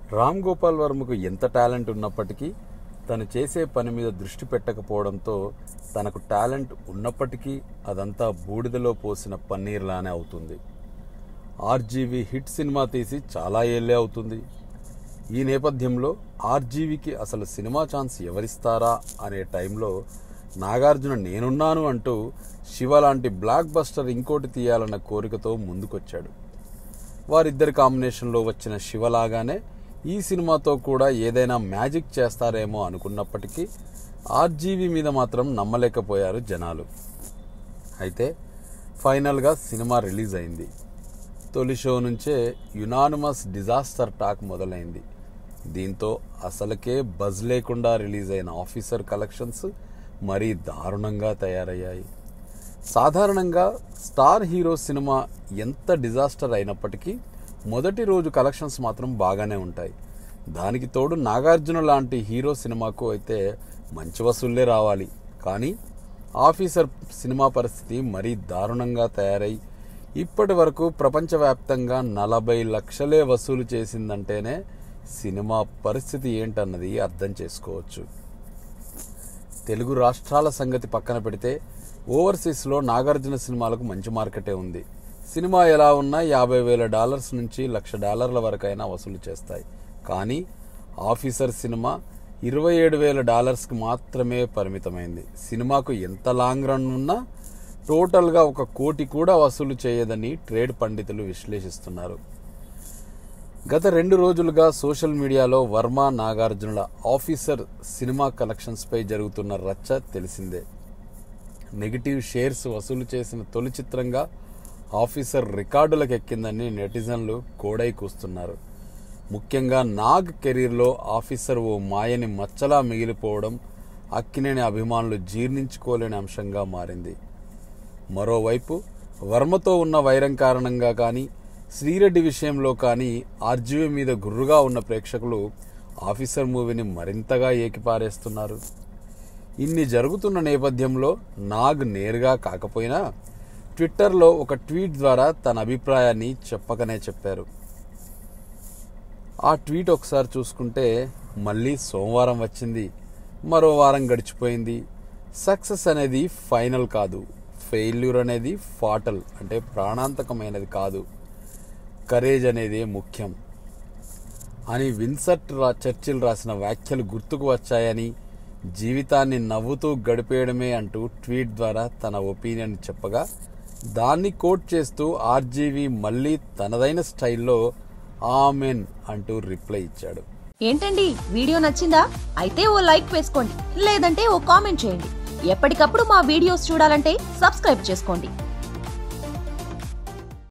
రామ్ గోపాల్ వర్మకు ఎంత టాలెంట్ ఉన్నప్పటికీ తను చేసే పని మీద దృష్టి పెట్టకపోవడంతో తనకు టాలెంట్ ఉన్నప్పటికీ అదంతా బూడిదలో పోసిన పన్నీర్లానే అవుతుంది ఆర్జీవి హిట్ సినిమా తీసి చాలా ఏళ్ళే అవుతుంది ఈ నేపథ్యంలో ఆర్జీవికి అసలు సినిమా ఛాన్స్ ఎవరిస్తారా అనే టైంలో నాగార్జున నేనున్నాను అంటూ శివ లాంటి బ్లాక్ బస్టర్ ఇంకోటి తీయాలన్న కోరికతో ముందుకొచ్చాడు వారిద్దరి కాంబినేషన్లో వచ్చిన శివలాగానే ఈ సినిమాతో కూడా ఏదైనా మ్యాజిక్ చేస్తారేమో అనుకున్నప్పటికీ ఆర్జీవి మీద మాత్రం నమ్మలేకపోయారు జనాలు అయితే ఫైనల్గా సినిమా రిలీజ్ అయింది తొలి షో నుంచే యునానిమస్ డిజాస్టర్ టాక్ మొదలైంది దీంతో అసలుకే బజ్ లేకుండా రిలీజ్ అయిన ఆఫీసర్ కలెక్షన్స్ మరీ దారుణంగా తయారయ్యాయి సాధారణంగా స్టార్ హీరో సినిమా ఎంత డిజాస్టర్ అయినప్పటికీ మొదటి రోజు కలెక్షన్స్ మాత్రం బాగానే ఉంటాయి దానికి తోడు నాగార్జున లాంటి హీరో సినిమాకు అయితే మంచి వసూళ్లే రావాలి కానీ ఆఫీసర్ సినిమా పరిస్థితి మరీ దారుణంగా తయారై ఇప్పటి వరకు ప్రపంచవ్యాప్తంగా నలభై లక్షలే వసూలు చేసిందంటేనే సినిమా పరిస్థితి ఏంటన్నది అర్థం చేసుకోవచ్చు తెలుగు రాష్ట్రాల సంగతి పక్కన పెడితే ఓవర్సీస్లో నాగార్జున సినిమాలకు మంచి మార్కెటే ఉంది సినిమా ఎలా ఉన్నా యాభై వేల డాలర్స్ నుంచి లక్ష డాలర్ల వరకైనా వసూలు చేస్తాయి కానీ ఆఫీసర్ సినిమా ఇరవై ఏడు వేల డాలర్స్కి మాత్రమే పరిమితమైంది సినిమాకు ఎంత లాంగ్ రన్ ఉన్నా టోటల్గా ఒక కోటి కూడా వసూలు చేయదని ట్రేడ్ పండితులు విశ్లేషిస్తున్నారు గత రెండు రోజులుగా సోషల్ మీడియాలో వర్మ నాగార్జునుల ఆఫీసర్ సినిమా కలెక్షన్స్పై జరుగుతున్న రచ్చ తెలిసిందే నెగిటివ్ షేర్స్ వసూలు చేసిన తొలి చిత్రంగా ఆఫీసర్ రికార్డులకు ఎక్కిందని నెటిజన్లు కోడై కూస్తున్నారు ముఖ్యంగా నాగ్ కెరీర్లో ఆఫీసర్ ఓ మాయని మచ్చలా మిగిలిపోవడం అక్కినేని అభిమానులు జీర్ణించుకోలేని అంశంగా మారింది మరోవైపు వర్మతో ఉన్న వైరం కారణంగా కానీ శ్రీరెడ్డి విషయంలో కానీ ఆర్జీవీ మీద గుర్రుగా ఉన్న ప్రేక్షకులు ఆఫీసర్ మూవీని మరింతగా ఏకిపారేస్తున్నారు ఇన్ని జరుగుతున్న నేపథ్యంలో నాగ్ నేరుగా కాకపోయినా ట్విట్టర్లో ఒక ట్వీట్ ద్వారా తన అభిప్రాయాన్ని చెప్పకనే చెప్పారు ఆ ట్వీట్ ఒకసారి చూసుకుంటే మళ్ళీ సోమవారం వచ్చింది మరో వారం గడిచిపోయింది సక్సెస్ అనేది ఫైనల్ కాదు ఫెయిల్యూర్ అనేది ఫాటల్ అంటే ప్రాణాంతకమైనది కాదు కరేజ్ అనేది ముఖ్యం అని విన్సర్ట్ రా చర్చిల్ రాసిన వ్యాఖ్యలు గుర్తుకు వచ్చాయని జీవితాన్ని నవ్వుతూ గడిపేయడమే అంటూ ట్వీట్ ద్వారా తన ఒపీనియన్ చెప్పగా దాన్ని కోట్ చేస్తూ ఆర్జీవి మళ్ళీ తనదైన స్టైల్లో ఆమెన్ అంటూ రిప్లై ఇచ్చాడు ఏంటండి వీడియో నచ్చిందా అయితే ఓ లైక్ వేసుకోండి లేదంటే ఓ కామెంట్ చేయండి ఎప్పటికప్పుడు మా వీడియోస్ చూడాలంటే సబ్స్క్రైబ్ చేసుకోండి